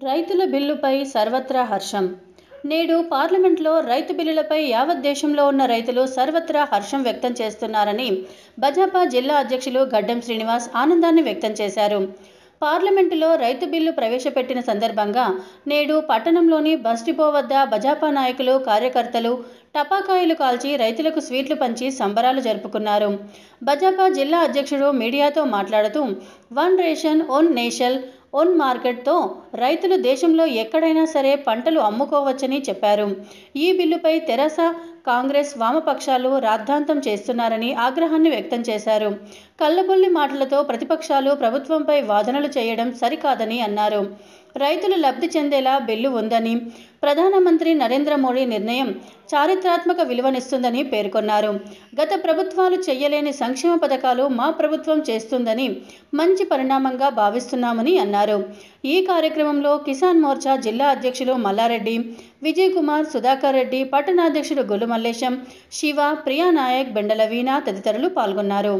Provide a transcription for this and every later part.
రైతుల బిల్లుపై సర్వత్రా హర్షం నేడు పార్లమెంట్లో రైతు బిల్లులపై యావత్ దేశంలో ఉన్న రైతులు సర్వత్రా హర్షం వ్యక్తం చేస్తున్నారని భాజపా జిల్లా అధ్యక్షులు గడ్డం శ్రీనివాస్ ఆనందాన్ని వ్యక్తం చేశారు పార్లమెంటులో రైతు బిల్లు ప్రవేశపెట్టిన సందర్భంగా నేడు పట్టణంలోని బస్ డిపో వద్ద భాజపా నాయకులు కార్యకర్తలు టపాకాయలు కాల్చి రైతులకు స్వీట్లు పంచి సంబరాలు జరుపుకున్నారు భాజపా జిల్లా అధ్యక్షుడు మీడియాతో మాట్లాడుతూ one ration one nation one మార్కెట్తో రైతులు దేశంలో ఎక్కడైనా సరే పంటలు అమ్ముకోవచ్చని చెప్పారు ఈ బిల్లుపై తెరాస కాంగ్రెస్ వామపక్షాలు రాద్ధాంతం చేస్తున్నారని ఆగ్రహాన్ని వ్యక్తం చేశారు కళ్ళబొల్లి మాటలతో ప్రతిపక్షాలు ప్రభుత్వంపై వాదనలు చేయడం సరికాదని అన్నారు రైతులు లబ్ధి చెందేలా బిల్లు ఉందని ప్రధానమంత్రి నరేంద్ర మోడీ నిర్ణయం చారిత్రాత్మక విలువనిస్తుందని పేర్కొన్నారు గత ప్రభుత్వాలు చేయలేని సంక్షేమ పథకాలు మా ప్రభుత్వం చేస్తుందని మంచి పరిణామంగా భావిస్తున్నామని అన్నారు ఈ కార్యక్రమంలో కిసాన్ మోర్చా జిల్లా అధ్యక్షులు మల్లారెడ్డి విజయ్ కుమార్ సుధాకర్ రెడ్డి పట్టణాధ్యక్షుడు గొల్లు మల్లేశం శివ ప్రియా నాయక్ బెండల వీణ తదితరులు పాల్గొన్నారు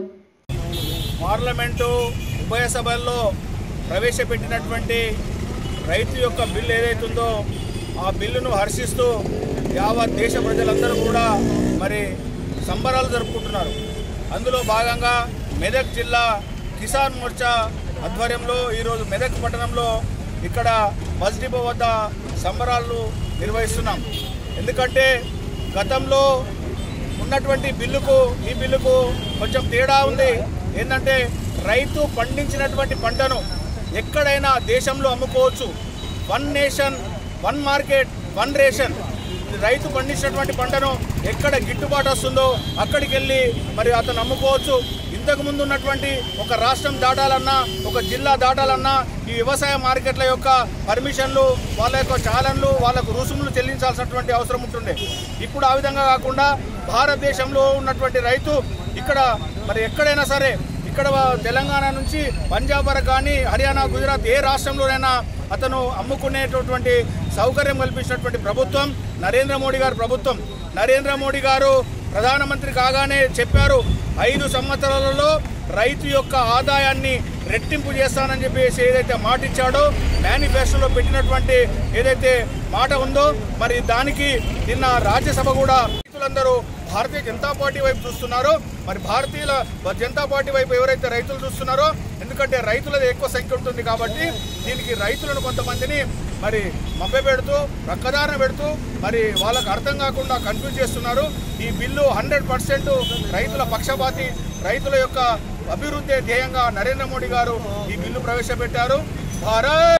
పార్లమెంటు ఉభయ సభల్లో ప్రవేశపెట్టినటువంటి రైతు యొక్క బిల్లు ఏదైతుందో ఆ బిల్లును హర్షిస్తూ యావత్ దేశ ప్రజలందరూ కూడా మరి సంబరాలు జరుపుకుంటున్నారు అందులో భాగంగా మెదక్ జిల్లా కిసాన్ మోర్చా ఆధ్వర్యంలో ఈరోజు మెదక్ పట్టణంలో ఇక్కడ బస్ డిపో వద్ద సంబరాలు నిర్వహిస్తున్నాం ఎందుకంటే గతంలో ఉన్నటువంటి బిల్లుకు ఈ బిల్లుకు కొంచెం తేడా ఉంది ఏంటంటే రైతు పండించినటువంటి పంటను ఎక్కడైనా దేశంలో అమ్ముకోవచ్చు one nation one market one ration రైతు పండించినటువంటి పంటను ఎక్కడ గిట్టుబాటు వస్తుందో అక్కడికి వెళ్ళి మరి అతను అమ్ముకోవచ్చు ఇంతకు ముందు ఉన్నటువంటి ఒక రాష్ట్రం దాటాలన్నా ఒక జిల్లా దాటాలన్నా ఈ వ్యవసాయ మార్కెట్ల యొక్క పర్మిషన్లు వాళ్ళ యొక్క చాలన్లు వాళ్ళకు రుసుములు చెల్లించాల్సినటువంటి అవసరం ఉంటుండే ఇప్పుడు ఆ విధంగా కాకుండా భారతదేశంలో ఉన్నటువంటి రైతు ఇక్కడ మరి ఎక్కడైనా సరే ఇక్కడ తెలంగాణ నుంచి పంజాబ్ వరకు కానీ హర్యానా గుజరాత్ ఏ రాష్ట్రంలోనైనా అతను అమ్ముకునేటటువంటి సౌకర్యం కల్పించినటువంటి ప్రభుత్వం నరేంద్ర మోడీ గారి ప్రభుత్వం నరేంద్ర మోడీ గారు ప్రధానమంత్రి కాగానే చెప్పారు ఐదు సంవత్సరాలలో రైతు యొక్క ఆదాయాన్ని రెట్టింపు చేస్తానని చెప్పేసి ఏదైతే మాట ఇచ్చాడో మేనిఫెస్టోలో పెట్టినటువంటి ఏదైతే మాట ఉందో మరి దానికి నిన్న రాజ్యసభ కూడా రైతులందరూ భారతీయ జనతా పార్టీ వైపు చూస్తున్నారో మరి భారతీయుల జనతా పార్టీ వైపు ఎవరైతే రైతులు చూస్తున్నారో ఎందుకంటే రైతులది ఎక్కువ సంఖ్య ఉంటుంది కాబట్టి దీనికి రైతులను కొంతమందిని మరి మభ్య పెడుతూ రక్కదారణ పెడుతూ మరి వాళ్ళకు అర్థం కాకుండా కన్ఫ్యూజ్ చేస్తున్నారు ఈ బిల్లు హండ్రెడ్ పర్సెంట్ రైతుల పక్షపాతి రైతుల యొక్క అభివృద్ధి ధ్యేయంగా నరేంద్ర మోడీ గారు ఈ బిల్లు ప్రవేశపెట్టారు భారత్